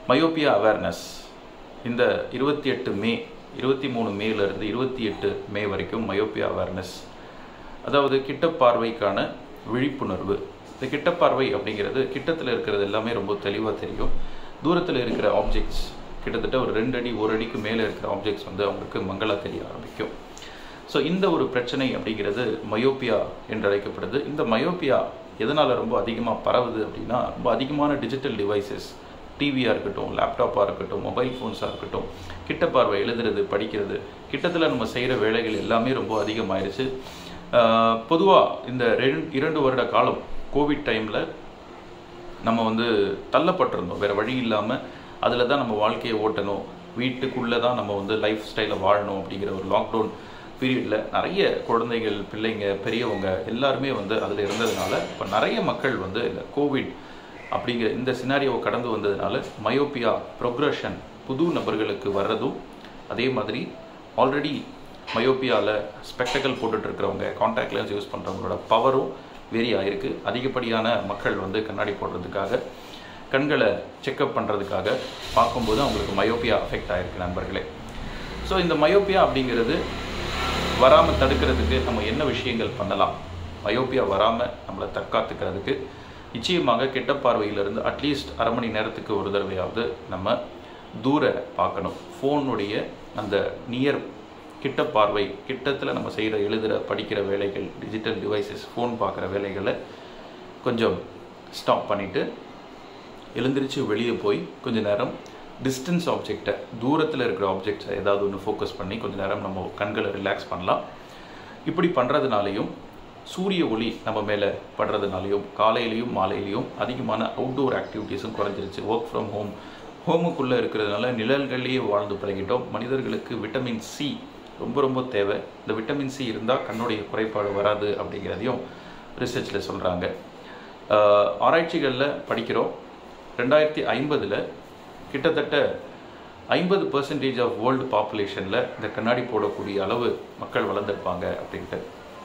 myopia awareness இந்த இருபத்தி எட்டு மே இருபத்தி மூணு மேலேருந்து இருபத்தி எட்டு மே வரைக்கும் மயோபியா அவேர்னஸ் அதாவது கிட்ட பார்வைக்கான விழிப்புணர்வு இந்த கிட்ட பார்வை அப்படிங்கிறது கிட்டத்தில் இருக்கிறது எல்லாமே ரொம்ப தெளிவாக தெரியும் தூரத்தில் இருக்கிற ஆப்ஜெக்ட்ஸ் கிட்டத்தட்ட ஒரு ரெண்டு அடி ஒரு அடிக்கு மேலே இருக்கிற ஆப்ஜெக்ட்ஸ் வந்து அவங்களுக்கு மங்களா தெரிய ஆரம்பிக்கும் ஸோ இந்த ஒரு பிரச்சனை அப்படிங்கிறது மயோபியா என்று அழைக்கப்படுது இந்த மயோபியா எதனால் ரொம்ப அதிகமாக பரவுது அப்படின்னா ரொம்ப அதிகமான டிஜிட்டல் டிவைசஸ் டிவியாக இருக்கட்டும் லேப்டாப்பாக இருக்கட்டும் மொபைல் ஃபோன்ஸாக இருக்கட்டும் கிட்ட பார்வை எழுதுறது படிக்கிறது கிட்டத்தில் நம்ம செய்கிற வேலைகள் எல்லாமே ரொம்ப அதிகமாயிருச்சு பொதுவாக இந்த ரெண்டு இரண்டு வருட காலம் கோவிட் டைமில் நம்ம வந்து தள்ளப்பட்டிருந்தோம் வேறு வழி இல்லாமல் அதில் தான் நம்ம வாழ்க்கையை ஓட்டணும் வீட்டுக்குள்ளே தான் நம்ம வந்து லைஃப் ஸ்டைலை வாழணும் அப்படிங்கிற ஒரு லாக்டவுன் பீரியடில் நிறைய குழந்தைகள் பிள்ளைங்க பெரியவங்க எல்லாருமே வந்து அதில் இருந்ததுனால இப்போ நிறைய மக்கள் வந்து இந்த கோவிட் அப்படிங்கிற இந்த சினாரியோவை கடந்து வந்ததுனால மயோபியா ப்ரொக்ரஷன் புது நபர்களுக்கு வர்றதும் அதே மாதிரி ஆல்ரெடி மயோபியாவில் ஸ்பெக்டக்கல் போட்டுட்டு இருக்கிறவங்க கான்டாக்ட் லென்ஸ் யூஸ் பண்ணுறவங்களோட பவரும் வெரி ஆயிருக்கு அதிகப்படியான மக்கள் வந்து கண்ணாடி போடுறதுக்காக கண்களை செக்கப் பண்ணுறதுக்காக பார்க்கும்போது அவங்களுக்கு மயோபியா அஃபெக்ட் ஆயிருக்கு நண்பர்களே ஸோ இந்த மயோபியா அப்படிங்கிறது வராமல் தடுக்கிறதுக்கு நம்ம என்ன விஷயங்கள் பண்ணலாம் மயோபியா வராமல் நம்மளை தற்காத்துக்கிறதுக்கு நிச்சயமாக கெட்ட பார்வையிலிருந்து அட்லீஸ்ட் அரை மணி நேரத்துக்கு ஒரு தடவையாவது நம்ம தூர பார்க்கணும் ஃபோனுடைய அந்த நியர் கிட்ட பார்வை கிட்டத்தில் நம்ம செய்கிற எழுதுகிற படிக்கிற வேலைகள் டிஜிட்டல் டிவைசஸ் ஃபோன் பார்க்குற வேலைகளை கொஞ்சம் ஸ்டாப் பண்ணிவிட்டு எழுந்திரிச்சு வெளியே போய் கொஞ்ச நேரம் டிஸ்டன்ஸ் ஆப்ஜெக்டை தூரத்தில் இருக்கிற ஆப்ஜெக்ட்ஸை ஏதாவது ஒன்று ஃபோக்கஸ் பண்ணி கொஞ்ச நேரம் நம்ம கண்களை ரிலாக்ஸ் பண்ணலாம் இப்படி பண்ணுறதுனாலையும் சூரிய ஒளி நம்ம மேலே படுறதுனாலையும் காலையிலையும் மாலையிலையும் அதிகமான அவுட்டோர் ஆக்டிவிட்டீஸும் குறைஞ்சிருச்சு ஒர்க் ஃப்ரம் ஹோம் ஹோமுக்குள்ளே இருக்கிறதுனால நிழல்கள்லேயே வாழ்ந்து பழகிட்டோம் மனிதர்களுக்கு விட்டமின் சி ரொம்ப ரொம்ப தேவை இந்த விட்டமின் சி இருந்தால் கண்ணுடைய குறைபாடு வராது அப்படிங்கிறதையும் ரிசர்ச்சில் சொல்கிறாங்க ஆராய்ச்சிகளில் படிக்கிறோம் ரெண்டாயிரத்தி ஐம்பதில் கிட்டத்தட்ட ஐம்பது பர்சன்டேஜ் ஆஃப் வேர்ல்டு பாப்புலேஷனில் இந்த கண்ணாடி போடக்கூடிய அளவு மக்கள் வளர்ந்துருப்பாங்க அப்படின்ட்டு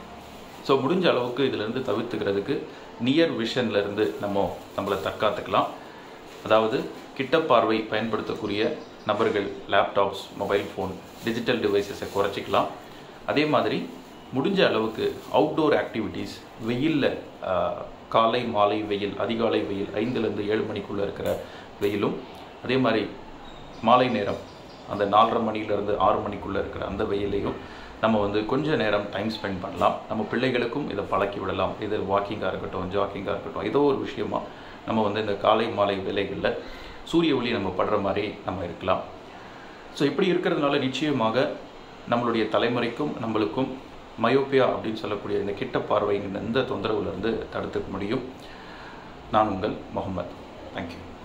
ஸோ முடிஞ்ச அளவுக்கு இதிலேருந்து தவிர்த்துக்கிறதுக்கு நியர் விஷன்லேருந்து நம்ம நம்மளை தற்காத்துக்கலாம் அதாவது கிட்ட பார்வை பயன்படுத்தக்கூடிய நபர்கள் லேப்டாப்ஸ் மொபைல் ஃபோன் டிஜிட்டல் டிவைசஸை குறைச்சிக்கலாம் அதே மாதிரி முடிஞ்ச அளவுக்கு அவுட்டோர் ஆக்டிவிட்டீஸ் வெயிலில் காலை மாலை வெயில் அதிகாலை வெயில் ஐந்துலேருந்து ஏழு மணிக்குள்ளே இருக்கிற வெயிலும் அதே மாதிரி மாலை நேரம் அந்த நாலரை மணிலேருந்து ஆறு மணிக்குள்ளே இருக்கிற அந்த வெயிலையும் நம்ம வந்து கொஞ்ச நேரம் டைம் ஸ்பெண்ட் பண்ணலாம் நம்ம பிள்ளைகளுக்கும் இதை பழக்கி விடலாம் இது வாக்கிங்காக இருக்கட்டும் ஜாக்கிங்காக இருக்கட்டும் ஏதோ ஒரு விஷயமா நம்ம வந்து இந்த காலை மாலை வேலைகளில் சூரிய ஒளி நம்ம படுற மாதிரி நம்ம இருக்கலாம் ஸோ இப்படி இருக்கிறதுனால நிச்சயமாக நம்மளுடைய தலைமுறைக்கும் நம்மளுக்கும் மயோப்பியா அப்படின்னு சொல்லக்கூடிய இந்த கிட்ட பார்வை இந்த தொந்தரவுலேருந்து தடுத்துக்க முடியும் நான் உங்கள் முகமது தேங்க்யூ